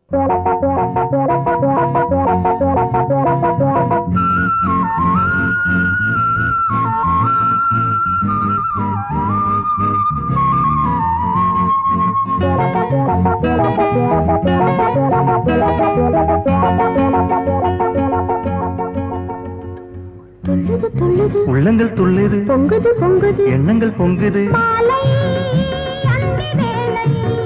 துள்ளுது துள்ளுது உள்ளங்கள் துள்ளுது பொங்குது பொங்குது எண்ணங்கள் பொங்குது மாலை அந்தி வேளை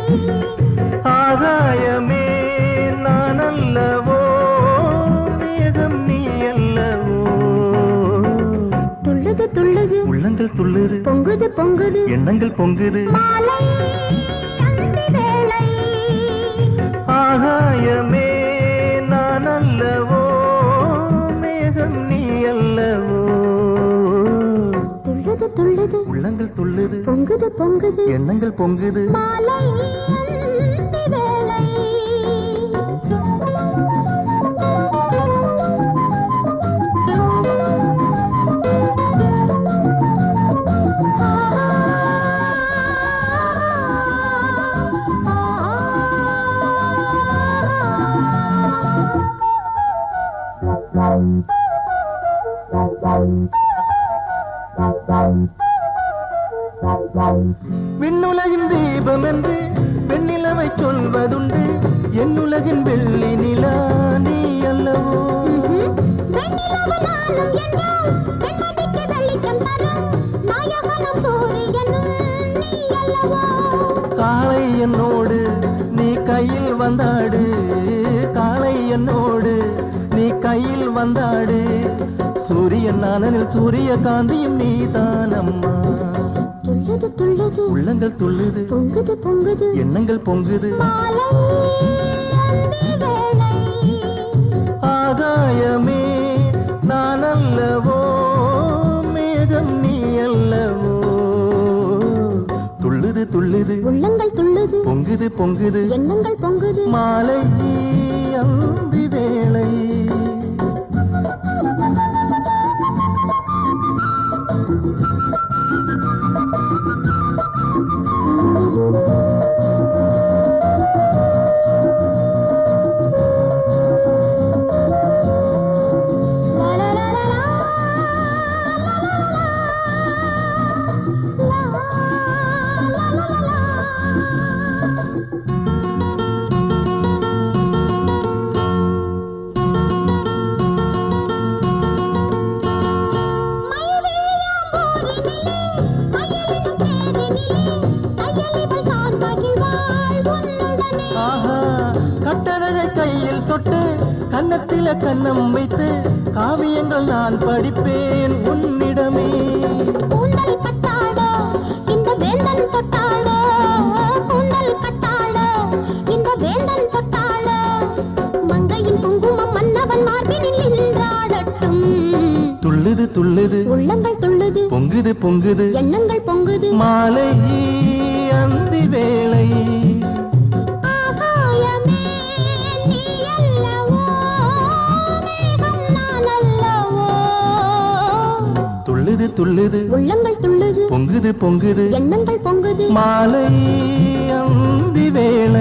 ஆகாயமே நான் அல்லவோ மேகம் நீ அல்லவோ துள்ளுது துள்ளுது உள்ளங்கள் துள்ளுது பொங்குது பொங்குது எண்ணங்கள் பொங்குது மாலை அந்தி வேளை ஆகாயமே நான் அல்லவோ மேகம் நீ அல்லவோ துள்ளுது துள்ளுது உள்ளங்கள் துள்ளுது பொங்குது பொங்குது எண்ணங்கள் பொங்குது மாலை அந்தி வேளை விண்ணுலகின் தீபம் என்று வெண்ணிலவை சொல்வதுண்டு என்னுலகின் வெள்ளி நிலா நீ அல்லவோ வெண்ணிலவு நாளும் என்றால் வெண்மதிக்கு வெளிச்சம் தரும் நாயகனும் சூரியனும் நீ அல்லவோ காளை என்னோடு நீ கையில் வந்தாடு காளை என்னோடு நீ கையில் வந்தாடு சூரியன் நானனில் சூரிய காந்தியும் நீதானம்மா துள்ளுது துள்ளுது உள்ளங்கள் துள்ளுது பொங்குது பொங்குது எண்ணங்கள் பொங்குது மாலை அந்தி வேளை ஆகாயமே நான் அல்லவோ மேகம் நீ அல்லவோ துள்ளுது துள்ளுது உள்ளங்கள் துள்ளுது பொங்குது பொங்குது எண்ணங்கள் பொங்குது மாலை அந்தி வேளை ஆஹா கட்டழகை கையில் தொட்டு கன்னத்தில கன்னம் வைத்து காவியங்கள் நான் படிப்பேன் உன்னிடமே கூந்தல் கட்டாடோ இந்த வேந்தன் தொட்டாடோ கூந்தல் கட்டாடோ இந்த வேந்தன் தொட்டாடோ மங்கையின் குங்குமம் மன்னவன் மார்பினில் நின்றாடட்டும் துள்ளுது துள்ளுது உள்ளங்கள் துள்ளுது பொங்குது பொங்குது எண்ணங்கள் பொங்குது மாலை அந்தி வேளை ஆகாயமே நீ அல்லவோ மேகம் நான் அல்லவோ துள்ளுது துள்ளுது உள்ளங்கள் துள்ளுது பொங்குது பொங்குது எண்ணங்கள் பொங்குது மாலை அந்தி வேளை